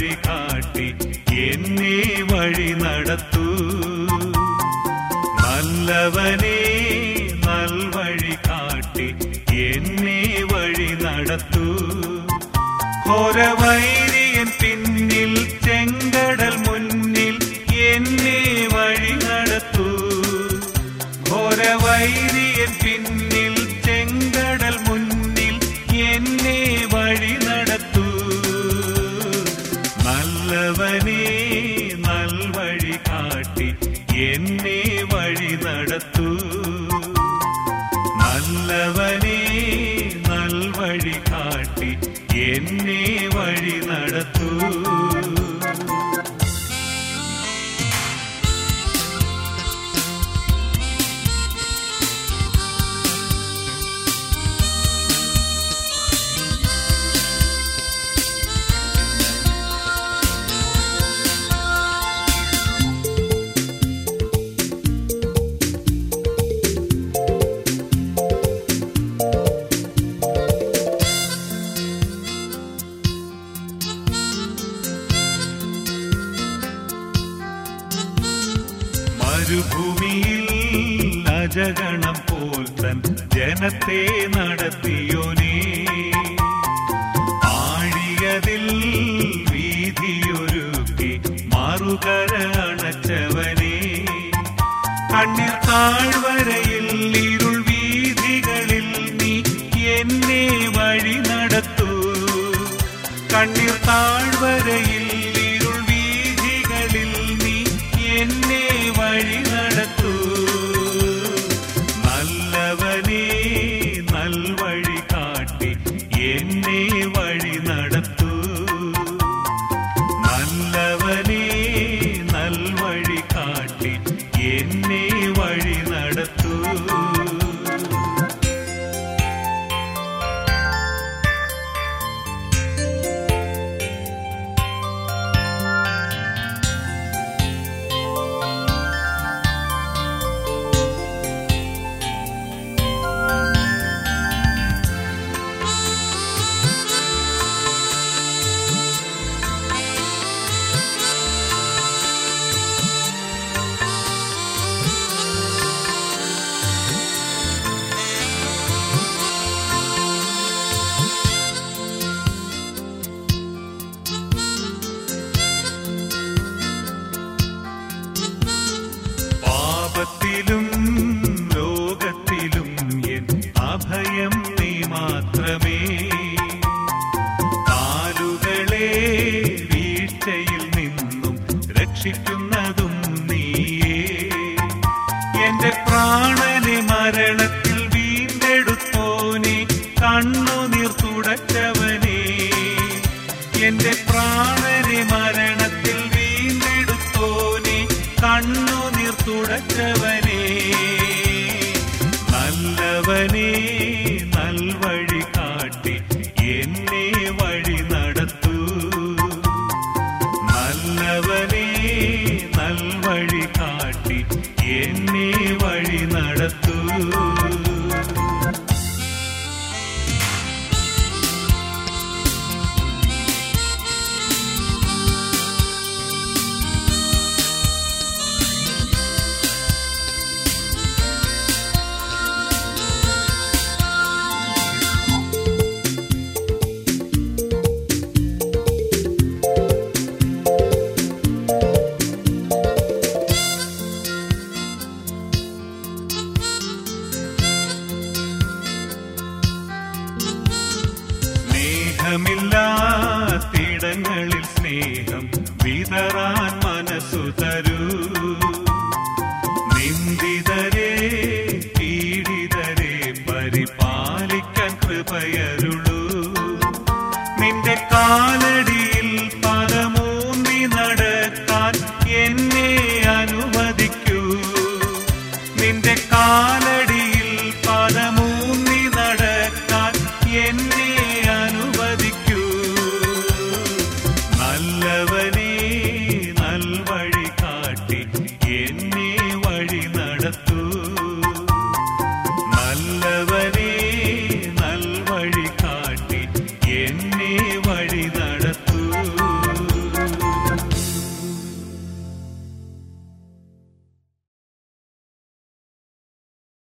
നൽവഴി കാട്ടി എന്നെ വഴി നടത്തൂ നല്ലവനെ നൽവഴി കാട്ടി എന്നെ വഴി നടത്തൂ ഘോരവൈരിയൻ പിന്നിൽ ചെങ്കടൽ മുന്നിൽ എന്നെ വഴി നടത്തൂ ഘോരവൈരിയൻ പിന്നിൽ ചെങ്കടൽ മുന്നിൽ എന്നെ വഴി നടത്തൂ നല്ലവനെ നൽവഴി കാട്ടി എന്നെ വഴി നടത്തൂ നല്ലവനെ നൽവഴി കാട്ടി എന്നെ വഴി നടത്തൂ മരുഭൂമിയിൽ അജഗണം പോൽ തൻ ജനത്തെ നടത്തിയോനേ ആഴിയതിൽ വീതിയൊരുക്കി മറുകര അണച്ചവനേ കണ്ണിൽ താഴ്വരയിൽ ഇരുൾ വീതികളിൽ നീ എന്നെ വഴി നടത്തൂ കണ്ണിൽ താഴ്വരയിൽ ഇരുൾ വീതികളിൽ നീ എന്നെ വഴി നടത്തൂ നല്ലവനെ നൽവഴി കാട്ടി എന്നെ വഴി നടത്തൂ നല്ലവനെ നൽവഴി കാട്ടി എന്നെ വഴി നടത്തൂ പാപത്തിലും ലോകത്തിലും എൻ അഭയം നീ മാത്രമേ കാലുകളെ വീഴ്ചയിൽ നിന്നും രക്ഷിക്കുന്നതും നീയേ എന്റെ പ്രാണനെ മരണത്തിൽ വീണ്ടെടുത്തോനെ കണ്ണുനീർ തുടച്ചവനേ എന്റെ പ്രാണനെ മരണത്തിൽ വീണ്ടെടുത്തോനെ കണ്ണുനീർ തുടച്ചവനേ നല്ലവനേ നൽവഴി കാട്ടി എന്നെ വഴി നടത്തൂ നല്ലവനേ നൽവഴി കാട്ടി എന്നെ വഴി നടത്തൂ സ്നേഹമില്ലാത്തിടങ്ങളിൽ സ്നേഹം വിതറാൻ മനസ്സു തരൂ നിന്ദിതരെ പീഡിതരെ പരിപാലിക്കാൻ കൃപയരുളൂ നിന്റെ കാലടിയിൽ പദമൂന്നി നടക്കാൻ എന്നെ അനുവദിക്കൂ നിന്റെ കാലടിയിൽ പദമൂന്നി നടക്കാൻ എന്നെ